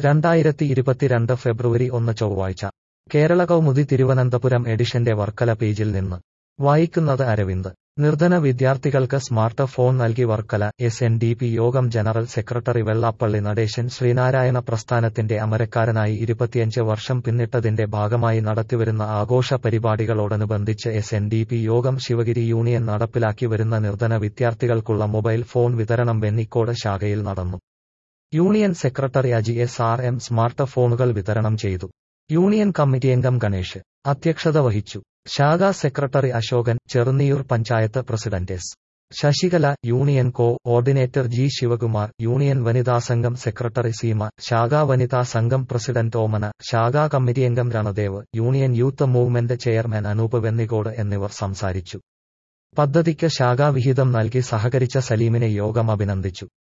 രണ്ടായിരത്തി ഇരുപത്തിരണ്ട് ഫെബ്രുവരി ഒന്ന് ചൊവ്വാഴ്ച കേരള കൗമുദി തിരുവനന്തപുരം എഡിഷന്റെ വർക്കല പേജിൽ നിന്ന് വായിക്കുന്നത് അരവിന്ദ് നിർധന വിദ്യാർത്ഥികൾക്ക് സ്മാർട്ട് ഫോൺ നൽകി Varkala S N D P യോഗം ജനറൽ സെക്രട്ടറി വെള്ളാപ്പള്ളി നടേശൻ ശ്രീനാരായണ പ്രസ്ഥാനത്തിന്റെ അമരക്കാരനായി ഇരുപത്തിയഞ്ച് വർഷം പിന്നിട്ടതിന്റെ ഭാഗമായി നടത്തിവരുന്ന ആഘോഷ പരിപാടികളോടനുബന്ധിച്ച് എസ് എൻ ഡി പി യോഗം ശിവഗിരി യൂണിയൻ നടപ്പിലാക്കി വരുന്ന നിർധന വിദ്യാർത്ഥികൾക്കുള്ള മൊബൈൽ ഫോൺ വിതരണം വെന്നിക്കോട് ശാഖയിൽ നടന്നു union secretary Aji S R M smart ഫോണുകൾ വിതരണം ചെയ്തു യൂണിയൻ കമ്മിറ്റി അംഗം ഗണേഷ് അധ്യക്ഷത വഹിച്ചു ശാഖാ secretary Ashokan Cherunniyoor panchayat president S Sasikala union coordinator G Sivakumar union വനിതാ സംഘം സെക്രട്ടറി സീമ ശാഖാ വനിതാ സംഘം പ്രസിഡന്റ് ഓമന ശാഖാ കമ്മിറ്റി അംഗം Ranadev union youth movement chairman Anoop Vennicode എന്നിവർ സംസാരിച്ചു പദ്ധതിക്ക് ശാഖാവിഹിതം നൽകി സഹകരിച്ച സലീമിനെ യോഗം അഭിനന്ദിച്ചു